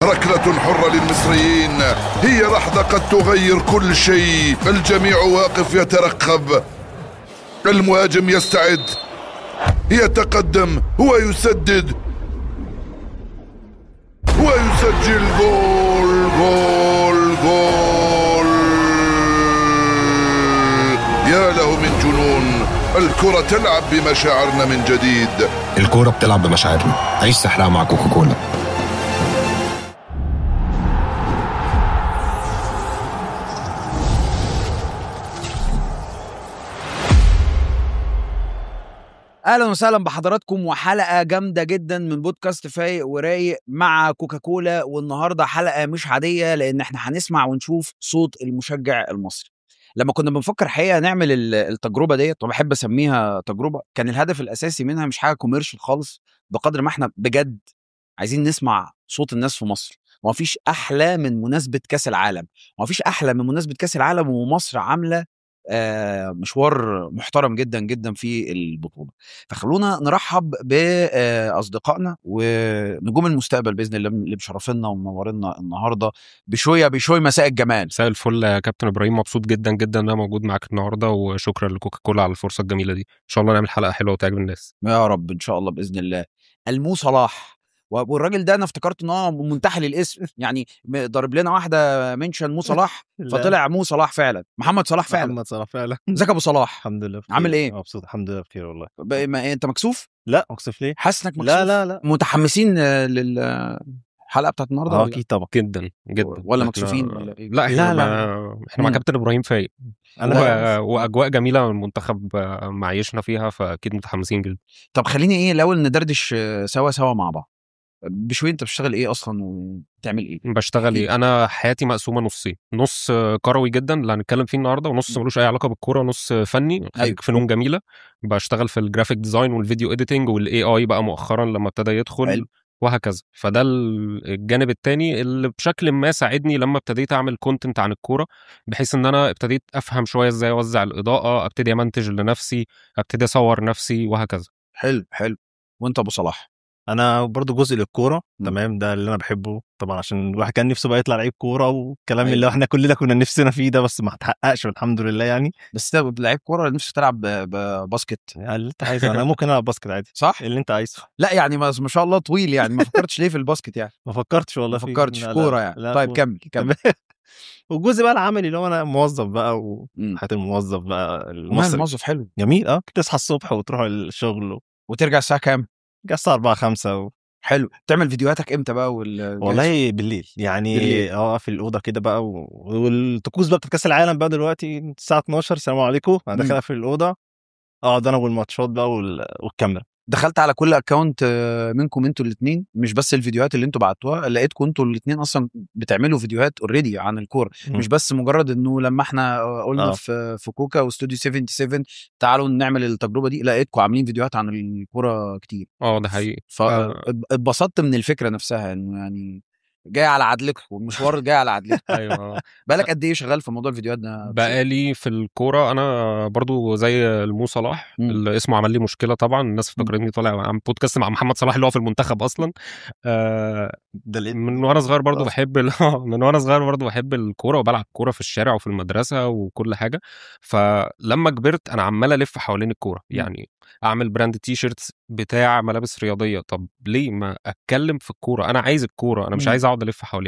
ركلة حرة للمصريين هي لحظة قد تغير كل شيء الجميع واقف يترقب المهاجم يستعد يتقدم هو يسدد هو يسجل جول جول جول يا له من جنون الكرة تلعب بمشاعرنا من جديد الكورة بتلعب بمشاعرنا عيش سحرها مع كوكاكولا اهلا وسهلا بحضراتكم وحلقه جامده جدا من بودكاست فايق ورايق مع كوكاكولا والنهارده حلقه مش عاديه لان احنا هنسمع ونشوف صوت المشجع المصري لما كنا بنفكر حقيقه نعمل ال- التجربه ديت وبحب اسميها تجربه كان الهدف الاساسي منها مش حاجه كوميرشال خالص بقدر ما احنا بجد عايزين نسمع صوت الناس في مصر ومفيش احلى من مناسبه كاس العالم ومفيش احلى من مناسبه كاس العالم ومصر عامله آه، مشوار محترم جدا جدا في البطوله فخلونا نرحب باصدقائنا ونجوم المستقبل باذن الله اللي مشرفينا ومنورنا النهارده بشويه بشوي مساء الجمال مساء الفل يا كابتن ابراهيم مبسوط جدا جدا ان انا موجود معاك النهارده وشكرا لكوكاكولا على الفرصه الجميله دي ان شاء الله نعمل حلقه حلوه وتعجب الناس يا رب ان شاء الله باذن الله المو صلاح والراجل ده انا افتكرت ان هو منتحل الاسم يعني م- ضارب لنا واحده منشن مو صلاح لا. فطلع مو صلاح فعلا محمد صلاح فعلا محمد صلاح فعلا ازيك يا ابو صلاح الحمد لله بخير عامل إيه؟ مبسوط الحمد لله بخير والله ب- ما انت مكسوف لا مكسوف ليه حاسس انك مكسوف لا لا لا متحمسين آه، للحلقه بتاعت النهارده اه ولا؟ اكيد طبعا جدا جدا ولا إحنا- مكسوفين ولا إيه؟ لا احنا لا، لا لا. لا. احنا مع مم. كابتن ابراهيم فايق انا و... واجواء جميله المنتخب آه، معيشنا فيها فاكيد متحمسين جدا طب خليني ايه الاول ندردش آه، سوا سوا مع بعض بشوي انت بتشتغل ايه اصلا وبتعمل ايه بشتغل أكيد. ايه انا حياتي مقسومه نصين نص آه، كروي جدا اللي هنتكلم فيه النهارده ونص مم. ملوش اي علاقه بالكوره ونص آه، فني خريج أيوة. فنون جميله بشتغل في الجرافيك ديزاين والفيديو اديتنج والاي اي بقى مؤخرا لما ابتدى يدخل حلو. وهكذا فده ال- الجانب التاني اللي بشكل ما ساعدني لما ابتديت اعمل كونتنت عن الكوره بحيث ان انا ابتديت افهم شويه ازاي اوزع الاضاءه ابتدي امنتج لنفسي ابتدي اصور نفسي وهكذا حلو حلو وانت ابو صلاح انا برضو جزء للكوره مم. تمام ده اللي انا بحبه طبعا عشان الواحد كان نفسه بقى يطلع لعيب كوره والكلام أيوة. اللي احنا كلنا كنا نفسنا فيه ده بس ما اتحققش الحمد لله يعني بس انت لعيب كوره نفسك تلعب ب- بباسكت يعني اللي انت عايزه انا ممكن العب باسكت عادي صح اللي انت عايزه لا يعني ما ما شاء الله طويل يعني ما فكرتش ليه في الباسكت يعني ما فكرتش والله ما فيه. فكرتش لا، لا، كوره يعني لا، طيب كورة. كمل كمل تمام. والجزء بقى العملي اللي هو انا موظف بقى مم. وحياه الموظف بقى ومال المصري الموظف حلو جميل اه تصحى الصبح وتروح الشغل وترجع الساعه كام جه الساعه 4 5 و... حلو تعمل فيديوهاتك امتى بقى وال والله بالليل يعني بالليل. اه في الاوضه كده بقى و... والطقوس بقى بتاعت كاس العالم بقى دلوقتي الساعه 12 السلام عليكم انا مم. داخل في الاوضه اقعد انا والماتشات بقى وال... والكاميرا دخلت على كل اكونت منكم انتوا الاثنين مش بس الفيديوهات اللي انتوا بعتوها لقيتكم انتوا الاثنين اصلا بتعملوا فيديوهات اوريدي عن الكوره مم. مش بس مجرد انه لما احنا قلنا آه. في في كوكا واستوديو 77 تعالوا نعمل التجربه دي لقيتكم عاملين فيديوهات عن الكوره كتير اه ده حقيقي فاتبسطت من الفكره نفسها انه يعني جاي على عدلكم والمشوار جاي على عدلكم ايوه بالك قد ايه شغال في موضوع الفيديوهات ده بقالي في الكوره انا برضو زي المو صلاح مم. اللي اسمه عمل لي مشكله طبعا الناس فاكريني طالع عم بودكاست مع محمد صلاح اللي هو في المنتخب اصلا آه ده اللي من وانا صغير برضو آه. بحب ال- من وانا صغير برضو بحب الكوره وبلعب كوره في الشارع وفي المدرسه وكل حاجه فلما كبرت انا عمال الف حوالين الكوره مم. يعني اعمل براند تي شيرتس بتاع ملابس رياضيه طب ليه ما اتكلم في الكوره انا عايز الكوره انا مش مم. عايز اقعد الف حواليها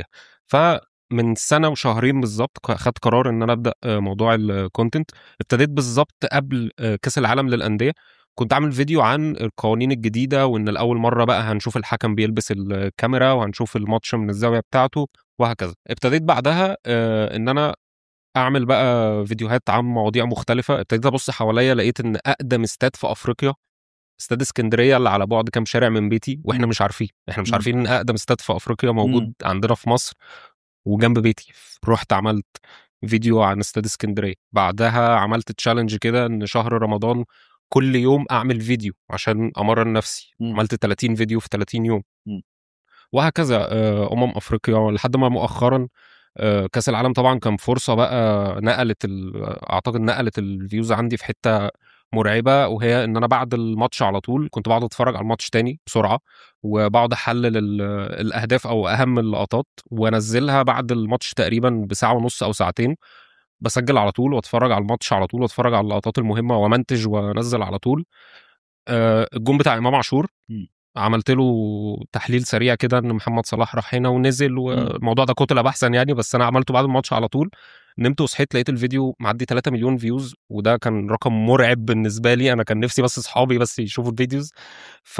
فمن سنه وشهرين بالظبط خدت قرار ان انا ابدا آه، موضوع الكونتنت ابتديت بالظبط قبل آه، كاس العالم للانديه كنت عامل فيديو عن القوانين الجديده وان لاول مره بقى هنشوف الحكم بيلبس الكاميرا وهنشوف الماتش من الزاويه بتاعته وهكذا ابتديت بعدها آه، ان انا اعمل بقى فيديوهات عن مواضيع مختلفه ابتديت ابص حواليا لقيت ان اقدم استاد في افريقيا استاد اسكندريه اللي على بعد كام شارع من بيتي واحنا مم. مش عارفين احنا مش مم. عارفين ان اقدم استاد في افريقيا موجود مم. عندنا في مصر وجنب بيتي رحت عملت فيديو عن استاد اسكندريه بعدها عملت تشالنج كده ان شهر رمضان كل يوم اعمل فيديو عشان امرن نفسي مم. عملت 30 فيديو في 30 يوم مم. وهكذا آه، امم افريقيا لحد ما مؤخرا آه، كاس العالم طبعا كان فرصه بقى نقلت ال- اعتقد نقلت الفيوز عندي في حته مرعبه وهي ان انا بعد الماتش على طول كنت بقعد اتفرج على الماتش تاني بسرعه وبقعد احلل ال- الاهداف او اهم اللقطات وانزلها بعد الماتش تقريبا بساعه ونص او ساعتين بسجل على طول واتفرج على الماتش على طول واتفرج على اللقطات المهمه وامنتج وانزل على طول آه، الجون بتاع امام عاشور مم. عملت له تحليل سريع كده ان محمد صلاح راح هنا ونزل والموضوع ده كتله بحثا يعني بس انا عملته بعد الماتش على طول نمت وصحيت لقيت الفيديو معدي 3 مليون فيوز وده كان رقم مرعب بالنسبه لي انا كان نفسي بس اصحابي بس يشوفوا الفيديوز ف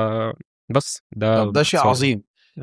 بس ده طب ده شيء باختصار. عظيم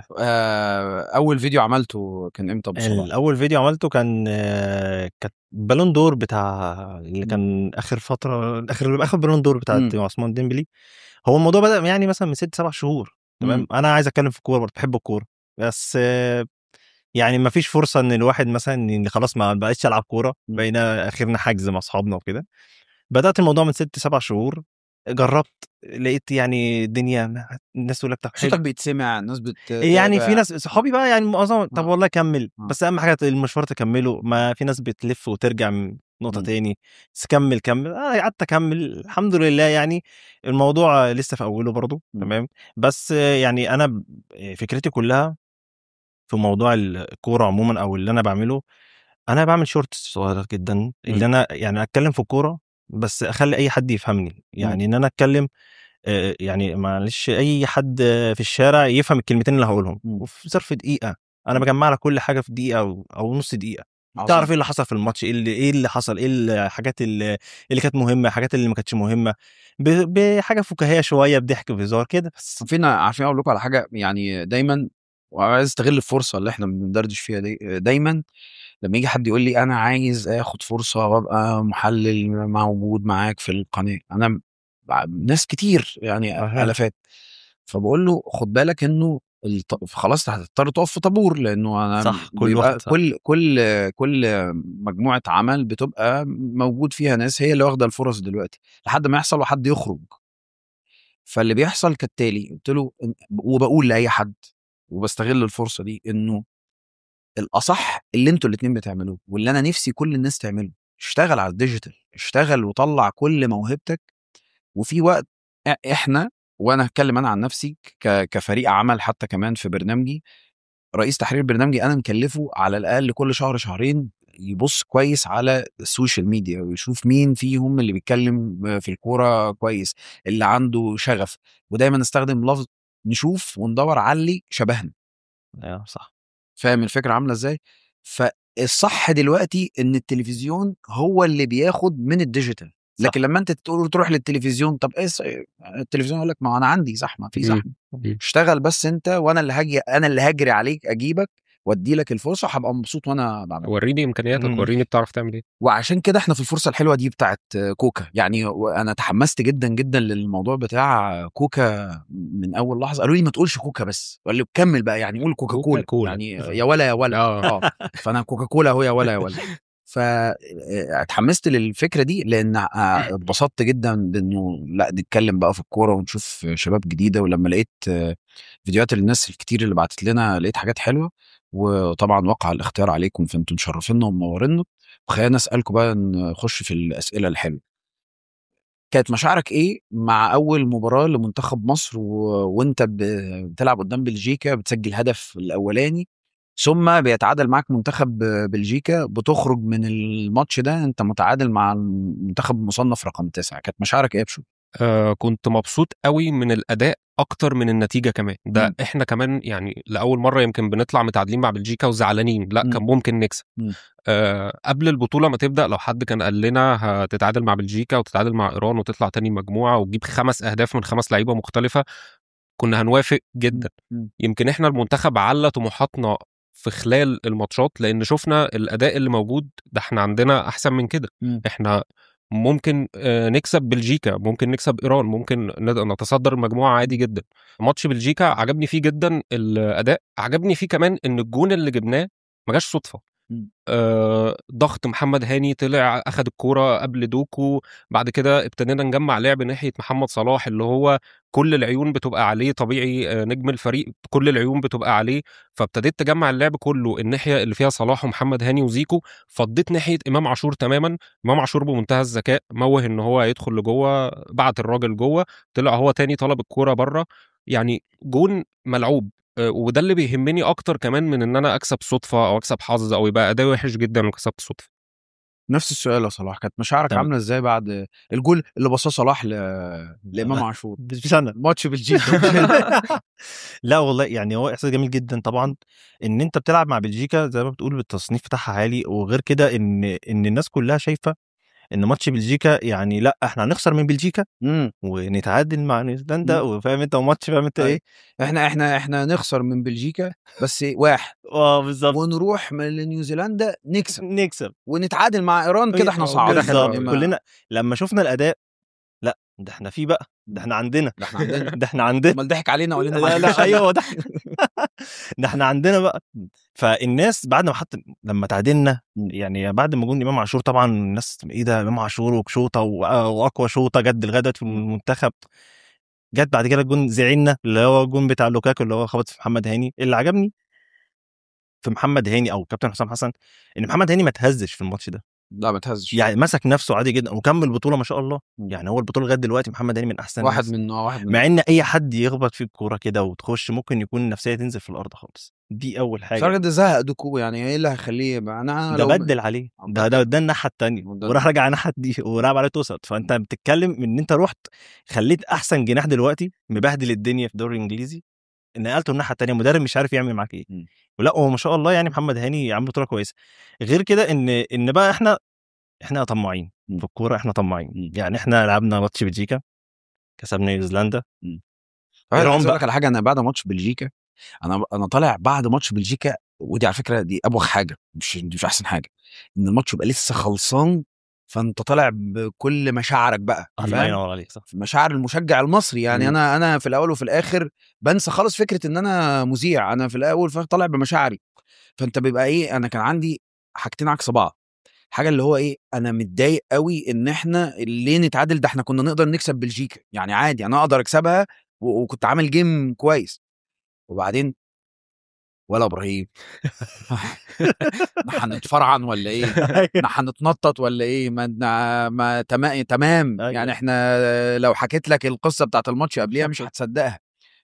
آه، اول فيديو عملته كان امتى ابو صلاح الاول فيديو عملته كان آه، كانت بالون دور بتاع اللي كان اخر فتره اخر اخر بالون دور بتاعت مم. عثمان ديمبلي هو الموضوع بدا يعني مثلا من ست سبع شهور تمام مم. انا عايز اتكلم في الكوره برضه بحب الكوره بس آه، يعني ما فيش فرصه ان الواحد مثلا ان خلاص ما بقتش العب كوره مم. بقينا اخرنا حجز مع اصحابنا وكده بدات الموضوع من ست سبع شهور جربت لقيت يعني الدنيا الناس تقول لك طب حلو صوتك بيتسمع الناس بت يعني في ناس صحابي بقى يعني معظم طب آه. والله كمل آه. بس اهم حاجه المشوار تكمله ما في ناس بتلف وترجع من نقطه مم. تاني بس كمل كمل آه قعدت اكمل الحمد لله يعني الموضوع لسه في اوله برضه مم. تمام بس آه، يعني انا ب- فكرتي كلها في موضوع الكوره عموما او اللي انا بعمله انا بعمل شورتس صغيره جدا اللي انا يعني اتكلم في الكوره بس اخلي اي حد يفهمني يعني ان انا اتكلم آه، يعني معلش اي حد في الشارع يفهم الكلمتين اللي هقولهم مم. وفي ظرف دقيقه انا بجمع لك كل حاجه في دقيقه او, أو نص دقيقه عظيم. تعرف ايه اللي حصل في الماتش ايه اللي ايه اللي حصل ايه الحاجات اللي, اللي كانت مهمه الحاجات اللي ما كانتش مهمه ب- بحاجه فكاهيه شويه بضحك بهزار كده بس عارفين عارفين اقول لكم على حاجه يعني دايما وعايز استغل الفرصه اللي احنا بندردش فيها دي دايما لما يجي حد يقول لي انا عايز اخد فرصه وابقى محلل موجود معاك في القناه انا ب- ناس كتير يعني أها. الافات فبقول له خد بالك انه الط... خلاص هتضطر تقف في طابور لانه انا صح، كل بيبقى واحد صح. كل كل كل مجموعه عمل بتبقى موجود فيها ناس هي اللي واخده الفرص دلوقتي لحد ما يحصل وحد يخرج فاللي بيحصل كالتالي قلت له إن- وبقول لاي حد وبستغل الفرصه دي انه الاصح اللي انتوا الاتنين بتعملوه واللي انا نفسي كل الناس تعمله اشتغل على الديجيتال اشتغل وطلع كل موهبتك وفي وقت إ- احنا وانا هتكلم انا عن نفسي ك- كفريق عمل حتى كمان في برنامجي رئيس تحرير برنامجي انا مكلفه على الاقل كل شهر شهرين يبص كويس على السوشيال ميديا ويشوف مين فيهم اللي بيتكلم في الكوره كويس اللي عنده شغف ودايما نستخدم لفظ نشوف وندور على اللي شبهنا ايوه صح فاهم الفكره عامله ازاي فالصح دلوقتي ان التلفزيون هو اللي بياخد من الديجيتال صح. لكن لما انت تقول تروح للتلفزيون طب ايه الص- التلفزيون يقول لك ما انا عندي زحمه في مم. زحمه مم. اشتغل بس انت وانا اللي هاجي انا اللي هجري عليك اجيبك وادي لك الفرصه هبقى مبسوط وانا بعمل وريني امكانياتك مم. وريني بتعرف تعمل ايه وعشان كده احنا في الفرصه الحلوه دي بتاعت كوكا يعني انا تحمست جدا جدا للموضوع بتاع كوكا من اول لحظه قالوا لي ما تقولش كوكا بس قال لي كمل بقى يعني قول كوكا كولا كوكا-كولا. يعني يا ولا يا ولا اه اه فانا كوكا كولا هو يا ولا يا ولا فاتحمست للفكره دي لان آه، اتبسطت جدا بانه لا نتكلم بقى في الكوره ونشوف شباب جديده ولما لقيت آه، فيديوهات الناس الكتير اللي بعتت لنا لقيت حاجات حلوه وطبعا وقع الاختيار عليكم فانتوا مشرفينا ومنورينا وخلينا نسالكم بقى نخش في الاسئله الحلوه كانت مشاعرك ايه مع اول مباراه لمنتخب مصر و... وانت ب... بتلعب قدام بلجيكا بتسجل هدف الاولاني ثم بيتعادل معاك منتخب بلجيكا بتخرج من الماتش ده انت متعادل مع المنتخب المصنف رقم تسعة كانت مشاعرك ايه يا بشو؟ آه كنت مبسوط قوي من الاداء اكتر من النتيجه كمان ده مم. احنا كمان يعني لاول مره يمكن بنطلع متعادلين مع بلجيكا وزعلانين لا مم. كان ممكن نكسب مم. آه قبل البطوله ما تبدا لو حد كان قال لنا هتتعادل مع بلجيكا وتتعادل مع ايران وتطلع تاني مجموعه وتجيب خمس اهداف من خمس لعيبه مختلفه كنا هنوافق جدا مم. يمكن احنا المنتخب على طموحاتنا في خلال الماتشات لان شفنا الاداء اللي موجود ده احنا عندنا احسن من كده مم. احنا ممكن آه، نكسب بلجيكا ممكن نكسب ايران ممكن ند- نتصدر المجموعه عادي جدا ماتش بلجيكا عجبني فيه جدا الاداء عجبني فيه كمان ان الجون اللي جبناه ما جاش صدفه مم. آه ضغط محمد هاني طلع اخد الكوره قبل دوكو بعد كده ابتدينا نجمع لعب ناحيه محمد صلاح اللي هو كل العيون بتبقى عليه طبيعي آه، نجم الفريق كل العيون بتبقى عليه فابتديت تجمع اللعب كله الناحيه اللي فيها صلاح ومحمد هاني وزيكو فضيت ناحيه امام عاشور تماما امام عاشور بمنتهى الذكاء موه ان هو يدخل لجوه بعت الراجل جوه طلع هو تاني طلب الكوره بره يعني جون ملعوب آه، وده اللي بيهمني اكتر كمان من ان انا اكسب صدفه او اكسب حظ او يبقى اداء وحش جدا وكسبت صدفه نفس السؤال يا صلاح كانت مشاعرك تمام. عامله ازاي بعد الجول اللي بصاه صلاح ل... لامام عاشور مش انا ماتش بلجيكا لا والله يعني هو احساس جميل جدا طبعا ان انت بتلعب مع بلجيكا زي ما بتقول بالتصنيف بتاعها عالي وغير كده ان ان الناس كلها شايفه ان ماتش بلجيكا يعني لا احنا هنخسر من بلجيكا مم. ونتعادل مع نيوزيلندا مم. وفاهم انت وماتش فاهم انت ايه احنا احنا احنا نخسر من بلجيكا بس واحد اه بالظبط ونروح من نيوزيلندا نكسب نكسب ونتعادل مع ايران كده احنا صعبنا بالظبط ما- كلنا لما شفنا الاداء لا ده احنا في بقى ده احنا عندنا ده احنا عندنا ده احنا عندنا امال ضحك علينا وقال لنا لا لا ايوه ده ده احنا عندنا بقى فالناس بعد ما حط لما تعادلنا يعني بعد ما جون امام عاشور طبعا الناس ايه ده امام عاشور وشوطه وأ- واقوى شوطه جد لغايه دلوقتي في المنتخب جت بعد كده الجون زعلنا اللي هو الجون بتاع لوكاكو اللي هو خبط في محمد هاني اللي عجبني في محمد هاني او كابتن حسام حسن ان محمد هاني ما تهزش في الماتش ده لا ما تهزش يعني مسك نفسه عادي جدا وكمل بطوله ما شاء الله يعني هو البطوله لغايه دلوقتي محمد هاني من احسن واحد الناس. من اه واحد من مع ان اي حد يخبط في الكوره كده وتخش ممكن يكون النفسيه تنزل في الارض خالص دي اول بس حاجه الراجل ده زهق دوكو يعني ايه اللي هيخليه يبقى انا ده لو بدل عليه ده ده ده الناحيه الثانيه وده- وراح رجع الناحيه دي ولعب عليه توسط فانت بتتكلم ان انت رحت خليت احسن جناح دلوقتي مبهدل الدنيا في الدوري الانجليزي نقلته الناحيه الثانيه مدرب مش عارف يعمل معاك ايه مم. ولا هو ما شاء الله يعني محمد هاني عامل بطوله كويسه غير كده ان ان بقى احنا احنا طماعين مم. في الكوره احنا طماعين مم. يعني احنا لعبنا ماتش بلجيكا كسبنا نيوزيلندا عايز إيران اقول بقى. لك على حاجه انا بعد ماتش بلجيكا انا انا طالع بعد ماتش بلجيكا ودي على فكره دي ابوخ حاجه مش دي مش احسن حاجه ان الماتش يبقى لسه خلصان فانت طالع بكل مشاعرك بقى الله فاهم ينور عليك صح مشاعر المشجع المصري يعني مم. انا انا في الاول وفي الاخر بنسى خالص فكره ان انا مذيع انا في الاول في الآخر طالع بمشاعري فانت بيبقى ايه انا كان عندي حاجتين عكس بعض حاجه اللي هو ايه انا متضايق قوي ان احنا ليه نتعادل ده احنا كنا نقدر نكسب بلجيكا يعني عادي انا اقدر اكسبها و- وكنت عامل جيم كويس وبعدين ولا ابراهيم احنا هنتفرعن ولا ايه احنا هنتنطط ولا ايه ما ما, ما تمام تمام أيوة. يعني احنا لو حكيت لك القصه بتاعت الماتش قبليها مش هتصدقها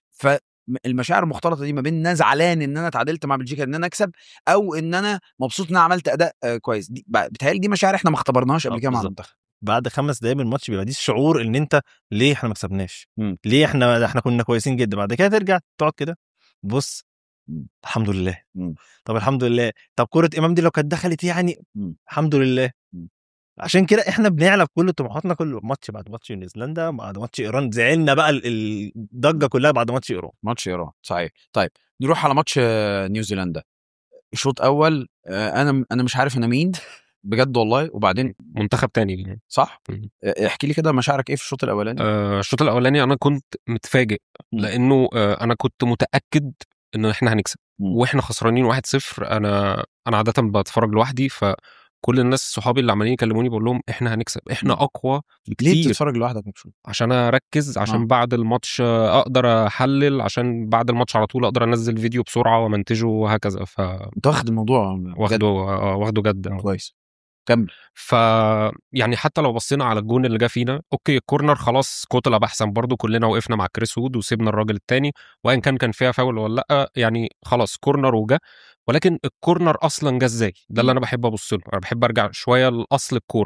فالمشاعر المختلطه دي ما بين ان انا زعلان ان انا اتعادلت مع بلجيكا ان انا اكسب او ان انا مبسوط ان انا عملت اداء آه، كويس دي بتهيألي دي مشاعر احنا ما اختبرناهاش قبل آه، كده مع بالظبط. المنتخب بعد خمس دقايق من الماتش بيبقى دي الشعور ان انت ليه احنا ما كسبناش مم. ليه احنا ده احنا كنا كويسين جدا بعد كده ترجع تقعد كده بص مم. الحمد لله مم. طب الحمد لله طب كرة امام دي لو كانت دخلت يعني مم. الحمد لله مم. عشان كده احنا بنعلى بكل طموحاتنا كل ماتش بعد ماتش نيوزيلندا بعد ماتش ايران زعلنا بقى ال- الضجه كلها بعد ماتش ايران ماتش ايران صحيح طيب نروح على ماتش آه، نيوزيلندا شوط اول آه، انا انا مش عارف انا مين بجد والله وبعدين منتخب تاني صح مم. آه، احكي لي كده مشاعرك ايه في الشوط الاولاني آه، الشوط الاولاني انا كنت متفاجئ مم. لانه آه، انا كنت متاكد ان احنا هنكسب مم. واحنا خسرانين 1-0 انا انا عاده بتفرج لوحدي فكل الناس صحابي اللي عمالين يكلموني بقول لهم احنا هنكسب احنا مم. اقوى ليه بكتير بتتفرج لوحدك يا بشوي؟ عشان اركز عشان آه. بعد الماتش آه، اقدر احلل عشان بعد الماتش على طول اقدر انزل فيديو بسرعه ومنتجه وهكذا ف انت واخد الموضوع بجد واخده آه، واخده جد آه. كويس كمل ف يعني حتى لو بصينا على الجون اللي جه فينا اوكي الكورنر خلاص كوتلا احسن برضو كلنا وقفنا مع كريس وود وسيبنا الراجل التاني وان كان كان فيها فاول ولا لا يعني خلاص كورنر وجا ولكن الكورنر اصلا جه ازاي ده اللي انا بحب ابص له انا بحب ارجع شويه لاصل الكوره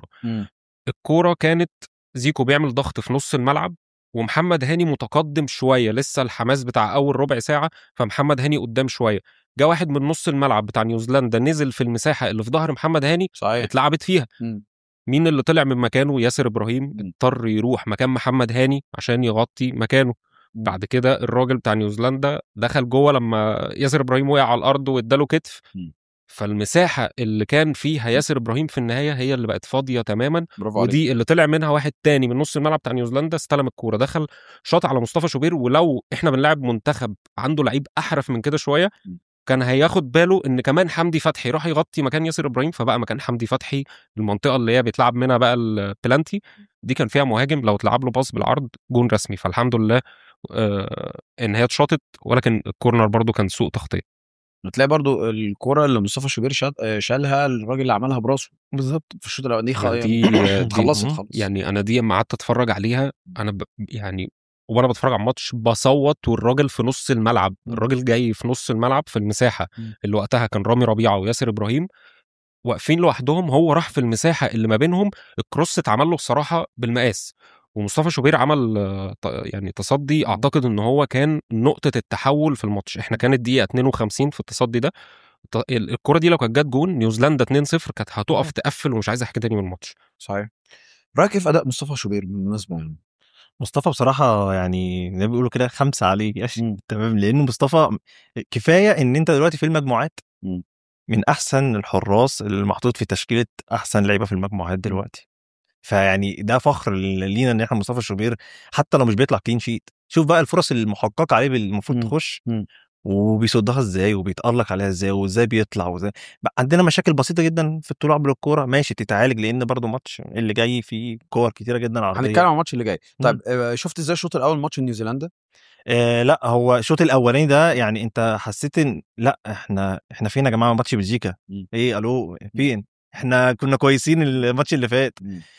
الكوره كانت زيكو بيعمل ضغط في نص الملعب ومحمد هاني متقدم شويه لسه الحماس بتاع اول ربع ساعه فمحمد هاني قدام شويه جه واحد من نص الملعب بتاع نيوزيلندا نزل في المساحه اللي في ظهر محمد هاني صحيح اتلعبت فيها مم. مين اللي طلع من مكانه ياسر ابراهيم مم. اضطر يروح مكان محمد هاني عشان يغطي مكانه بعد كده الراجل بتاع نيوزيلندا دخل جوه لما ياسر ابراهيم وقع على الارض واداله كتف مم. فالمساحه اللي كان فيها ياسر ابراهيم في النهايه هي اللي بقت فاضيه تماما برافو عليك ودي اللي طلع منها واحد تاني من نص الملعب بتاع نيوزيلندا استلم الكوره دخل شاط على مصطفى شوبير ولو احنا بنلعب منتخب عنده لعيب احرف من كده شويه مم. كان هياخد باله ان كمان حمدي فتحي راح يغطي مكان ياسر ابراهيم فبقى مكان حمدي فتحي المنطقه اللي هي بيتلعب منها بقى البلانتي دي كان فيها مهاجم لو اتلعب له باص بالعرض جون رسمي فالحمد لله آه ان هي اتشاطت ولكن الكورنر برضو كان سوء تغطيه بتلاقي برضو الكرة اللي مصطفى شوبير شات- آه، شالها الراجل اللي عملها براسه بالظبط في الشوط الاولاني خ... يعني دي دي خلصت خالص يعني انا دي اما قعدت اتفرج عليها انا ب... يعني وانا بتفرج على الماتش بصوت والراجل في نص الملعب مم. الراجل جاي في نص الملعب في المساحه مم. اللي وقتها كان رامي ربيعه وياسر ابراهيم واقفين لوحدهم هو راح في المساحه اللي ما بينهم الكروس اتعمل له الصراحه بالمقاس ومصطفى شوبير عمل آه، ط- يعني تصدي اعتقد ان هو كان نقطه التحول في الماتش احنا كانت دقيقه 52 في التصدي ده ط- ال- الكره دي لو كانت جت جون نيوزيلندا 2-0 كانت هتقف تقفل ومش عايزه حاجه تاني من الماتش صحيح رايك إيه في اداء مصطفى شوبير بالمناسبه يعني مصطفى بصراحه يعني زي ما بيقولوا كده خمسه عليه ياش مم. تمام لان مصطفى كفايه ان انت دلوقتي في المجموعات مم. من احسن الحراس اللي محطوط في تشكيله احسن لعيبه في المجموعات دلوقتي فيعني ده فخر لينا ان احنا مصطفى شوبير حتى لو مش بيطلع كلين شيت شوف بقى الفرص المحققه عليه المفروض مم. تخش مم. وبيصدها ازاي وبيتألق عليها ازاي وازاي بيطلع وازاي بقى عندنا مشاكل بسيطه جدا في الطلوع بالكوره ماشي تتعالج لان برضو ماتش اللي جاي فيه كور كتيره جدا عرضيه هنتكلم عن الماتش اللي جاي مم. طيب آه، شفت ازاي الشوط الاول ماتش نيوزيلندا آه لا هو الشوط الاولاني ده يعني انت حسيت ان لا احنا احنا فين يا جماعه ماتش بلجيكا مم. ايه الو فين احنا كنا كويسين الماتش اللي فات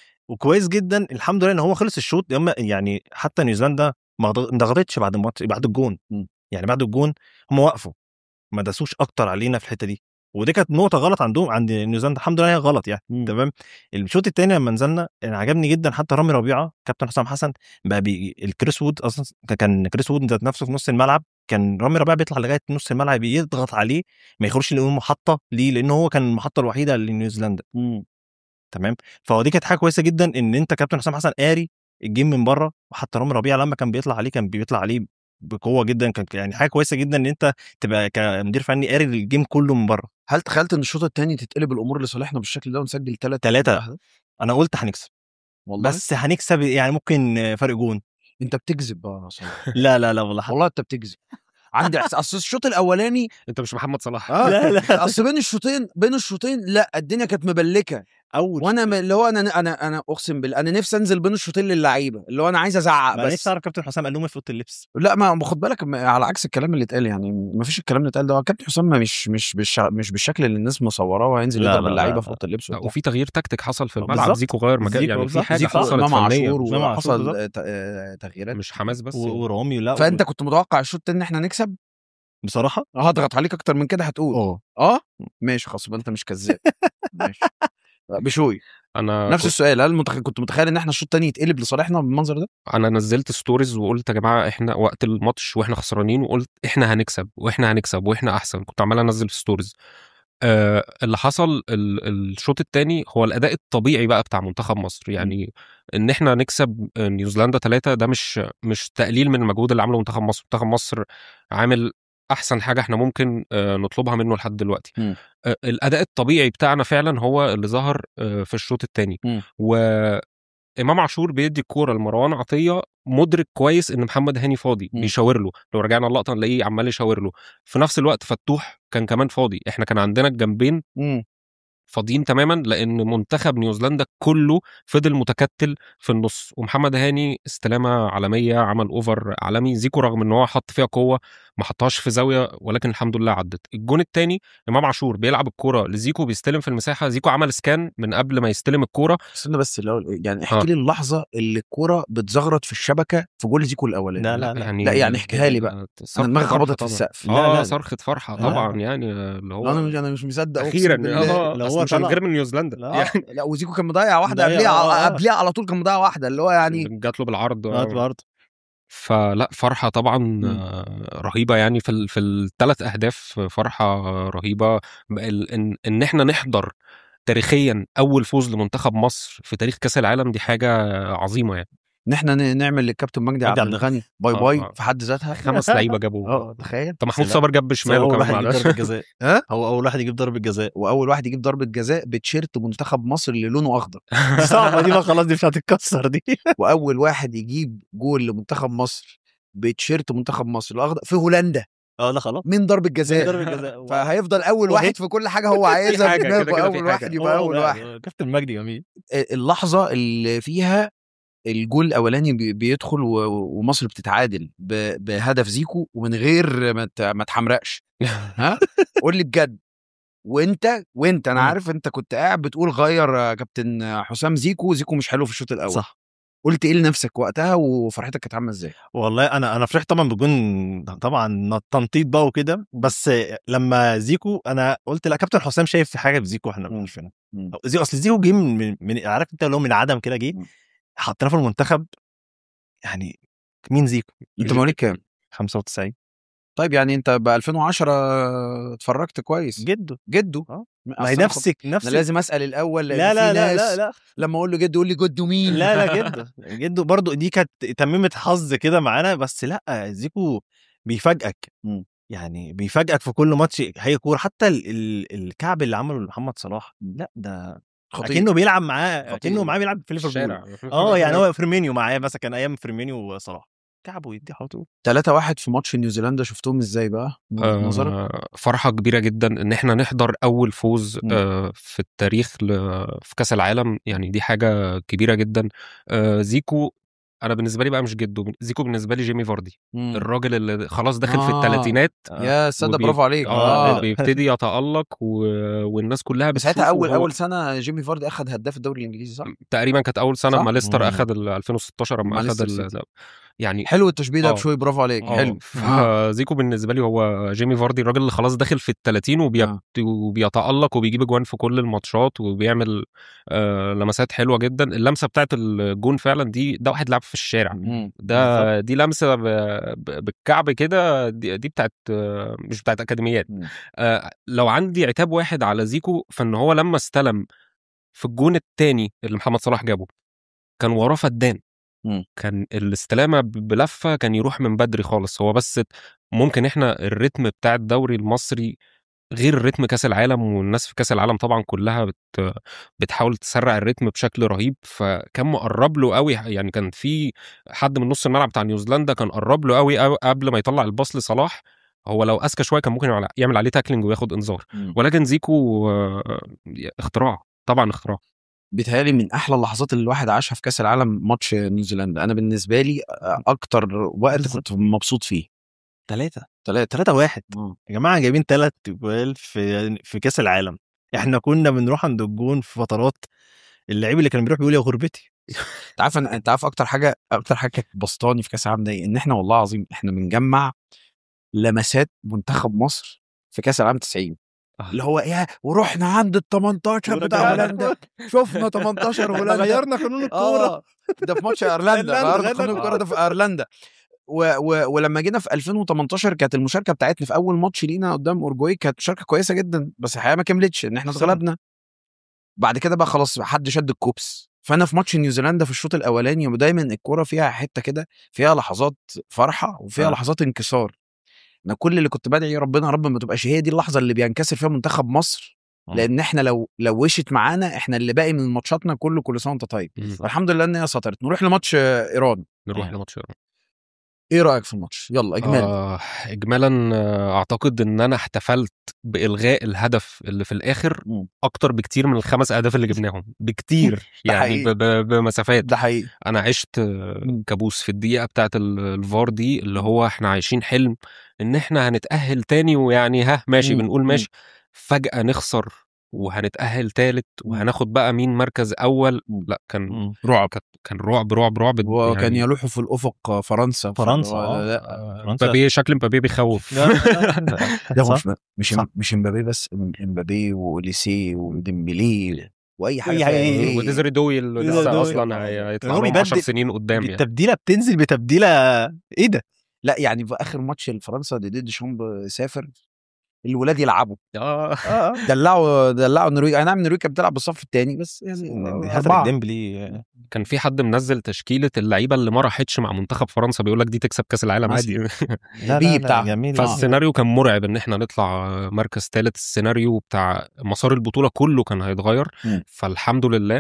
وكويس جدا الحمد لله ان هو خلص الشوط ياما- يعني حتى نيوزيلندا ما ضغ- ما ضغطتش بعد الماتش بعد الجون مم. يعني بعد الجون هم وقفوا ما داسوش اكتر علينا في الحته دي ودي كانت نقطه غلط عندهم عند نيوزيلندا الحمد لله هي غلط يعني مم. تمام الشوط الثاني لما نزلنا يعني عجبني جدا حتى رامي ربيعه كابتن حسام حسن بقى بي الكريس وود اصلا كان كريس وود ذات نفسه في نص الملعب كان رامي ربيعه بيطلع لغايه نص الملعب يضغط عليه ما يخرجش لانه محطه ليه لان هو كان المحطه الوحيده لنيوزيلندا مم. تمام فهو دي كانت حاجه كويسه جدا ان انت كابتن حسام حسن قاري الجيم من بره وحتى رامي ربيعه لما كان بيطلع عليه كان بيطلع عليه بقوه جدا كان يعني حاجه كويسه جدا ان انت تبقى كمدير فني قاري الجيم كله من بره هل تخيلت ان الشوط الثاني تتقلب الامور لصالحنا بالشكل ده ونسجل ثلاث تلاتة. انا قلت هنكسب والله بس بس هنكسب يعني ممكن فرق جون انت بتكذب يا صلاح لا لا لا والله والله انت بتكذب عندي احساس اصل الشوط الاولاني انت مش محمد صلاح آه. لا لا اصل بين الشوطين بين الشوطين لا الدنيا كانت مبلكه اول وانا م- اللي هو انا انا انا اقسم بالله انا نفسي انزل بين الشوطين للعيبه اللي هو انا عايز ازعق ما بس نفسي اعرف كابتن حسام قال لهم إيه في اوضه اللبس لا ما خد بالك م- على عكس الكلام اللي اتقال يعني ما فيش الكلام اللي اتقال ده هو كابتن حسام مش مش بالش... مش بالشكل اللي الناس مصوراه وهينزل لا، يضرب لا، اللعيبه لا، في اوضه اللبس لا، وبتاع. وفي تغيير تكتيك حصل في الملعب بالظبط. زيكو غير مكان زيكو يعني في بالظبط. حاجه زيكو حصلت امام فنيه عاشور إمام عاشور وحصل بالظبط. آه، ت- آه، تغييرات مش حماس بس و- ورامي لا فانت كنت متوقع الشوط التاني ان احنا نكسب بصراحه هضغط عليك اكتر من كده هتقول اه اه ماشي خلاص يبقى انت مش كذاب ماشي بشوي انا نفس السؤال هل متخ... كنت متخيل ان احنا الشوط التاني يتقلب لصالحنا بالمنظر ده؟ انا نزلت ستوريز وقلت يا جماعه احنا وقت الماتش واحنا خسرانين وقلت احنا هنكسب واحنا هنكسب واحنا احسن كنت عمال انزل في ستوريز آه اللي حصل ال- الشوط الثاني هو الاداء الطبيعي بقى بتاع منتخب مصر يعني ان احنا نكسب آه، نيوزيلندا ثلاثة ده مش مش تقليل من المجهود اللي عمله منتخب مصر منتخب مصر عامل احسن حاجه احنا ممكن آه، نطلبها منه لحد دلوقتي مم. آه، الاداء الطبيعي بتاعنا فعلا هو اللي ظهر آه، في الشوط الثاني مم. وامام عاشور بيدي الكوره لمروان عطيه مدرك كويس ان محمد هاني فاضي مم. بيشاور له لو رجعنا اللقطه نلاقيه عمال يشاور له في نفس الوقت فتوح كان كمان فاضي احنا كان عندنا الجنبين امم فاضيين تماما لان منتخب نيوزيلندا كله فضل متكتل في النص ومحمد هاني استلامه عالميه عمل اوفر عالمي زيكو رغم ان هو حط فيها قوه ما حطهاش في زاويه ولكن الحمد لله عدت الجون الثاني امام عاشور بيلعب الكوره لزيكو بيستلم في المساحه زيكو عمل سكان من قبل ما يستلم الكوره استنى بس الاول يعني آه. احكي لي اللحظه اللي الكوره بتزغرط في الشبكه في جول زيكو الاولاني لا لا لا يعني لا، يعني احكيها لي بقى. صرخة انا دماغي فرحة خبطت في طبعاً. السقف لا، اه لا. صرخة فرحة لا. طبعا يعني اللي هو لا انا مش انا مش مصدق أقسم اخيرا بالله. اه لو أصل هو مش من طلع- غير من نيوزيلندا لا. يعني لا وزيكو كان مضيع واحده مضيع، قبليها آه، آه. قبليها على طول كان مضيع واحده اللي هو يعني جات له بالعرض اه آه. برضه فلا فرحة طبعا آه، رهيبة يعني في ال- في الثلاث أهداف فرحة رهيبة ال- إن, إن إحنا نحضر تاريخيا أول فوز لمنتخب مصر في تاريخ كأس العالم دي حاجة عظيمة يعني ان احنا ن- نعمل للكابتن مجدي عبد عبد الغني باي آه، باي آه. في حد ذاتها خمس لعيبة جابوا اه تخيل طب محمود لا. صابر جاب هو بشماله اول كمان واحد يجيب معلش ضربه جزاء ها هو اول واحد يجيب ضربه جزاء واول واحد يجيب ضربه جزاء بتشيرت منتخب مصر اللي لونه اخضر دي صعبه دي بقى خلاص دي مش هتتكسر دي واول واحد يجيب جول لمنتخب مصر بتشيرت منتخب مصر الاخضر في هولندا اه لا خلاص مين ضربه جزاء ضربة جزاء. فهيفضل اول وهي- واحد في كل حاجه هو عايزها في حاجة، كده دماغه كده في اول واحد حاجة. يبقى آه، اول لا، واحد آه، كابتن مجدي جميل اللحظه اللي فيها الجول الاولاني بي- بيدخل و- ومصر بتتعادل ب- بهدف زيكو ومن غير ما ت- ما تحمرقش ها قول لي بجد وانت وانت انا مم. عارف انت كنت قاعد بتقول غير يا كابتن حسام زيكو زيكو مش حلو في الشوط الاول صح قلت ايه لنفسك وقتها وفرحتك كانت عامله ازاي والله انا انا فرحت طبعا بجون طبعا تنطيط بقى وكده بس لما زيكو انا قلت لا كابتن حسام شايف في حاجه في زيكو احنا مش عارفينها مم. زيكو اصل زيكو جه من, من عارف انت اللي هو من عدم كده جه مم. حطيناه في المنتخب يعني مين زيكو؟ انت مواليد كام 95 طيب يعني انت ب 2010 اتفرجت كويس جده جده اه أصل ما هي أنا نفس نفس انا لازم اسال الاول لان لا لا في لا ناس لا لا لما اقول له جده يقول لي جده مين لا لا جده جده برضو دي كانت تميمه حظ كده معانا بس لا زيكو بيفاجئك مم. يعني بيفاجئك في كل ماتش هي كوره حتى ال ال الكعب اللي عمله لمحمد صلاح لا ده خطير كأنه بيلعب معاه خطير. كأنه معاه بيلعب في ليفربول الشارع اه يعني هو فيرمينيو معاه مثلا كان ايام فيرمينيو وصلاح كعبه يدي على طول 3 1 في ماتش نيوزيلندا شفتهم ازاي بقى من وجهة نظرك آه، فرحة كبيرة جدا ان احنا نحضر اول فوز مم. آه، في التاريخ ل- في كأس العالم يعني دي حاجة كبيرة جدا آه، زيكو انا بالنسبة لي بقى مش جده زيكو بالنسبة لي جيمي فاردي مم. الراجل اللي خلاص داخل في آه. الثلاثينات يا سادة وبي- برافو عليك اه اه بيبتدي يتألق و... والناس كلها بس ساعتها بتشوفه اول وهو- اول سنه جيمي فاردي اخذ هداف الدوري الانجليزي صح؟ تقريبا كانت اول سنه صح؟ ما ليستر مم. اخذ ال 2016 مع لما اخذ ليستر ال- سيتي. يعني حلو التشبيه ده آه. بشوي برافو عليك آه، حلو آه. فزيكو بالنسبه لي هو جيمي فاردي الراجل اللي خلاص داخل في ال 30 وبي... آه. وبيتالق وبيجيب اجوان في كل الماتشات وبيعمل آه لمسات حلوه جدا اللمسه بتاعت الجون فعلا دي ده واحد لعب في الشارع مم. ده دي لمسه ب... ب... بالكعب كده دي, دي بتاعت آه، مش بتاعت اكاديميات مم. آه لو عندي عتاب واحد على زيكو فان هو لما استلم في الجون الثاني اللي محمد صلاح جابه كان وراه فدان مم. كان الاستلامه ب- بلفه كان يروح من بدري خالص هو بس ممكن احنا الريتم بتاع الدوري المصري غير الريتم كاس العالم والناس في كاس العالم طبعا كلها بت بتحاول تسرع الريتم بشكل رهيب فكان مقرب له قوي يعني كان في حد من نص الملعب بتاع نيوزيلندا كان قرب له قوي قوي قبل ما يطلع الباص لصلاح هو لو اذكى شويه كان ممكن يعمل- يعمل عليه تاكلينج وياخد انذار مم. ولكن زيكو آه، اختراع طبعا اختراع بيتهيألي من احلى اللحظات اللي الواحد عاشها في كاس العالم ماتش نيوزيلندا انا بالنسبه لي آه، اكتر وقت بالظبط. كنت مبسوط فيه ثلاثة ثلاثة ثلاثة واحد آه. يا جماعة جايبين ثلاث جوال في في كأس العالم احنا كنا بنروح عند الجون في فترات اللعيب اللي كان بيروح بيقول يا غربتي انت عارف أنا- انت عارف اكتر حاجه اكتر حاجه كانت بسطاني في كاس العالم ده إيه؟ ان احنا والله العظيم احنا بنجمع لمسات منتخب مصر في كاس العالم 90 آه. اللي هو ايه ورحنا عند ال 18 بتاع ورجعنا. هولندا شفنا 18 هولندا غيرنا قانون الكورة اه ده في ماتش ايرلندا ايرلندا، غيرنا غيرنا قانون الكوره الكورة. ده في ايرلندا و و ولما جينا في 2018 كانت المشاركه بتاعتنا في اول ماتش لينا قدام اورجواي كانت مشاركه كويسه جدا بس الحقيقه ما كملتش ان احنا صح. اتغلبنا بعد كده بقى خلاص حد شد الكوبس فانا في ماتش نيوزيلندا في الشوط الاولاني ودايما الكوره فيها حته كده فيها لحظات فرحه وفيها آه. لحظات انكسار انا كل اللي كنت بدعي يا ربنا يا رب ما تبقاش هي دي اللحظه اللي بينكسر فيها منتخب مصر آه. لان احنا لو لو وشت معانا احنا اللي باقي من ماتشاتنا كله كل سنه وانت طيب مم. والحمد لله ان هي سطرت نروح لماتش آه، ايران نروح آه. لماتش ايه رايك في الماتش يلا اجمالي آه اجمالا آه، اعتقد ان انا احتفلت بالغاء الهدف اللي في الاخر مم. اكتر بكتير من الخمس اهداف اللي جبناهم بكتير ده يعني حقيقي. ب- ب- بمسافات ده حقيقي انا عشت آه، مم. كابوس في الدقيقه بتاعت ال- الفار دي اللي هو احنا عايشين حلم ان احنا هنتاهل تاني ويعني ها ماشي مم. بنقول مم. ماشي فجاه نخسر وهنتاهل تالت مم. وهناخد بقى مين مركز اول مم. لا كان مم. رعب كان- كان رعب رعب رعب وكان يعني يلوح في الافق فرنسا فرنسا ولا اه لا آه، فرنسا مبابي شكل مبابي بيخوف لا، لا، لا. ده صح؟ مش مش صح. مش امبابي بس امبابي وليسي وديمبلي واي حاجه أي فيها حاجة إيه. إيه. وديزري دوي اللي ديزري لسه دوي. اصلا هي- هيطلع هو لهم 10 بيبدل- سنين قدام يعني التبديلة بتنزل بتبديلة ايه ده؟ لا يعني في اخر ماتش لفرنسا ديدي ديشامب سافر الولاد يلعبوا اه اه دلعوا دلعوا النرويج اي نعم النرويج كانت بتلعب بالصف الثاني بس يعني هاتريك أربعة. ديمبلي كان في حد منزل تشكيله اللعيبه اللي ما راحتش مع منتخب فرنسا بيقول لك دي تكسب كاس العالم عادي لا بي لا بتاع- لا جميل فالسيناريو كان مرعب ان احنا نطلع مركز ثالث السيناريو بتاع مسار البطوله كله كان هيتغير مم. فالحمد لله